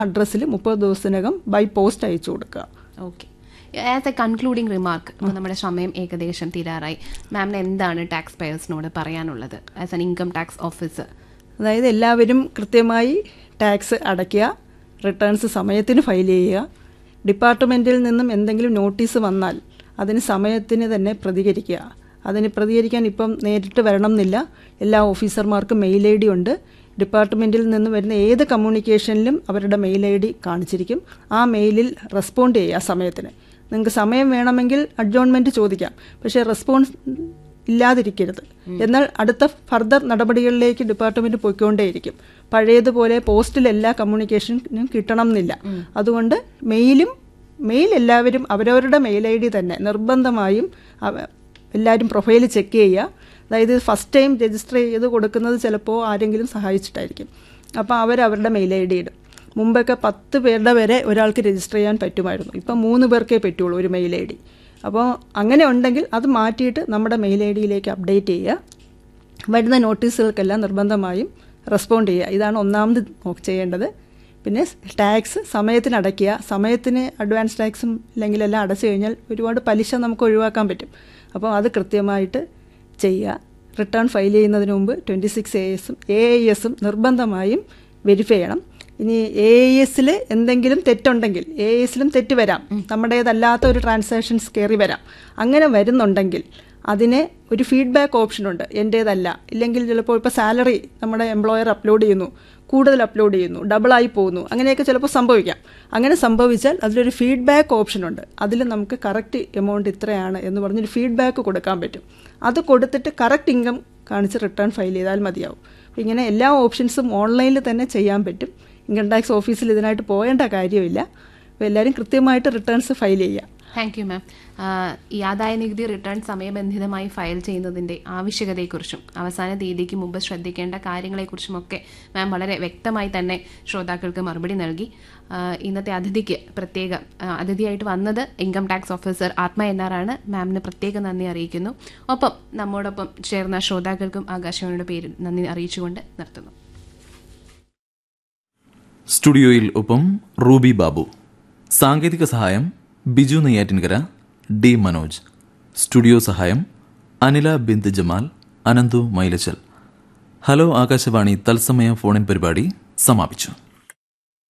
അഡ്രസ്സിൽ മുപ്പത് ദിവസത്തിനകം ബൈ പോസ്റ്റ് അയച്ചു കൊടുക്കുക okay as a concluding remark ഇപ്പോൾ നമ്മുടെ സമയം ഏകദേശം തീരാറായി മാമിന് എന്താണ് ടാക്സ് പേയേഴ്സിനോട് പറയാനുള്ളത് as an income tax officer അതായത് എല്ലാവരും കൃത്യമായി ടാക്സ് അടയ്ക്കുക റിട്ടേൺസ് സമയത്തിന് ഫയൽ ചെയ്യുക ഡിപ്പാർട്ട്മെൻറ്റിൽ നിന്നും എന്തെങ്കിലും നോട്ടീസ് വന്നാൽ അതിന് സമയത്തിന് തന്നെ പ്രതികരിക്കുക അതിന് പ്രതികരിക്കാൻ ഇപ്പം നേരിട്ട് വരണം എന്നില്ല എല്ലാ ഓഫീസർമാർക്കും മെയിൽ ഐ ഡി ഉണ്ട് ഡിപ്പാർട്ട്മെൻറ്റിൽ നിന്ന് വരുന്ന ഏത് കമ്മ്യൂണിക്കേഷനിലും അവരുടെ മെയിൽ ഐ ഡി കാണിച്ചിരിക്കും ആ മെയിലിൽ റെസ്പോണ്ട് ചെയ്യുക ആ സമയത്തിന് നിങ്ങൾക്ക് സമയം വേണമെങ്കിൽ അഡ്ജോൺമെൻറ്റ് ചോദിക്കാം പക്ഷേ റെസ്പോൺസ് ഇല്ലാതിരിക്കരുത് എന്നാൽ അടുത്ത ഫർദർ നടപടികളിലേക്ക് ഡിപ്പാർട്ട്മെന്റ് പോയിക്കൊണ്ടേയിരിക്കും പഴയതുപോലെ പോസ്റ്റിൽ എല്ലാ കമ്മ്യൂണിക്കേഷനും കിട്ടണം എന്നില്ല അതുകൊണ്ട് മെയിലും മെയിൽ എല്ലാവരും അവരവരുടെ മെയിൽ ഐ ഡി തന്നെ നിർബന്ധമായും അവ- എല്ലാവരും പ്രൊഫൈൽ ചെക്ക് ചെയ്യുക അതായത് ഫസ്റ്റ് ടൈം രജിസ്റ്റർ ചെയ്ത് കൊടുക്കുന്നത് ചിലപ്പോൾ ആരെങ്കിലും സഹായിച്ചിട്ടായിരിക്കും അപ്പോൾ അവരവരുടെ മെയിൽ ഐ ഡി ഇടും മുമ്പൊക്കെ പത്ത് പേരുടെ വരെ ഒരാൾക്ക് രജിസ്റ്റർ ചെയ്യാൻ പറ്റുമായിരുന്നു ഇപ്പം മൂന്ന് പേർക്കേ പറ്റുള്ളൂ ഒരു മെയിൽ ഐ ഡി അപ്പോൾ അങ്ങനെ ഉണ്ടെങ്കിൽ അത് മാറ്റിയിട്ട് നമ്മുടെ മെയിൽ ഐ ഡിയിലേക്ക് അപ്ഡേറ്റ് ചെയ്യുക വരുന്ന നോട്ടീസുകൾക്കെല്ലാം നിർബന്ധമായും റെസ്പോണ്ട് ചെയ്യുക ഇതാണ് ഒന്നാമത് നോക്ക് ചെയ്യേണ്ടത് പിന്നെ ടാക്സ് സമയത്തിന് അടയ്ക്കുക സമയത്തിന് അഡ്വാൻസ് ടാക്സും ഇല്ലെങ്കിൽ എല്ലാം അടച്ചു കഴിഞ്ഞാൽ ഒരുപാട് പലിശ നമുക്ക് ഒഴിവാക്കാൻ പറ്റും അപ്പോൾ അത് കൃത്യമായിട്ട് ചെയ്യുക റിട്ടേൺ ഫയൽ ചെയ്യുന്നതിന് മുമ്പ് ട്വൻറ്റി സിക്സ് എ എസും എ ഐ എസും നിർബന്ധമായും വെരിഫൈ ചെയ്യണം ഇനി എ ഐ എസിൽ എന്തെങ്കിലും തെറ്റുണ്ടെങ്കിൽ എ ഐ എസിലും തെറ്റ് വരാം നമ്മുടേതല്ലാത്ത ഒരു ട്രാൻസാക്ഷൻസ് കയറി വരാം അങ്ങനെ വരുന്നുണ്ടെങ്കിൽ അതിന് ഒരു ഫീഡ്ബാക്ക് ഓപ്ഷനുണ്ട് എൻ്റേതല്ല ഇല്ലെങ്കിൽ ചിലപ്പോൾ ഇപ്പോൾ സാലറി നമ്മുടെ എംപ്ലോയർ അപ്ലോഡ് ചെയ്യുന്നു കൂടുതൽ അപ്ലോഡ് ചെയ്യുന്നു ഡബിളായി പോകുന്നു അങ്ങനെയൊക്കെ ചിലപ്പോൾ സംഭവിക്കാം അങ്ങനെ സംഭവിച്ചാൽ അതിലൊരു ഫീഡ്ബാക്ക് ഓപ്ഷനുണ്ട് അതിൽ നമുക്ക് കറക്റ്റ് എമൗണ്ട് ഇത്രയാണ് എന്ന് പറഞ്ഞൊരു ഫീഡ്ബാക്ക് കൊടുക്കാൻ പറ്റും അത് കൊടുത്തിട്ട് കറക്റ്റ് ഇൻകം കാണിച്ച് റിട്ടേൺ ഫയൽ ചെയ്താൽ മതിയാവും അപ്പോൾ ഇങ്ങനെ എല്ലാ ഓപ്ഷൻസും ഓൺലൈനിൽ തന്നെ ചെയ്യാൻ പറ്റും ഇൻകം ടാക്സ് ഓഫീസിൽ ഇതിനായിട്ട് പോകേണ്ട കാര്യമില്ല അപ്പോൾ എല്ലാവരും കൃത്യമായിട്ട് റിട്ടേൺസ് ഫയൽ ചെയ്യുക താങ്ക് യു മാം ഈ ആദായ നികുതി റിട്ടേൺ സമയബന്ധിതമായി ഫയൽ ചെയ്യുന്നതിൻ്റെ ആവശ്യകതയെക്കുറിച്ചും അവസാന തീയതിക്ക് മുമ്പ് ശ്രദ്ധിക്കേണ്ട കാര്യങ്ങളെക്കുറിച്ചുമൊക്കെ മാം വളരെ വ്യക്തമായി തന്നെ ശ്രോതാക്കൾക്ക് മറുപടി നൽകി ആ, ഇന്നത്തെ അതിഥിക്ക് പ്രത്യേക ആ, അതിഥിയായിട്ട് വന്നത് income tax officer Athma N R ആണ് മാമിന് പ്രത്യേക നന്ദി അറിയിക്കുന്നു ഒപ്പം നമ്മോടൊപ്പം ചേർന്ന ശ്രോതാക്കൾക്കും ആകാശവാണിയുടെ പേരിൽ നന്ദി അറിയിച്ചുകൊണ്ട് നിർത്തുന്നു സ്റ്റുഡിയോയിൽ ഒപ്പം റൂബി ബാബു സാങ്കേതിക സഹായം ബിജു നെയ്യാറ്റിൻകര ഡി മനോജ് സ്റ്റുഡിയോ സഹായം അനില ബിന്ദ് ജമാൽ അനന്തു മൈലച്ചൽ ഹലോ ആകാശവാണി തത്സമയ ഫോണിൻ പരിപാടി സമാപിച്ചു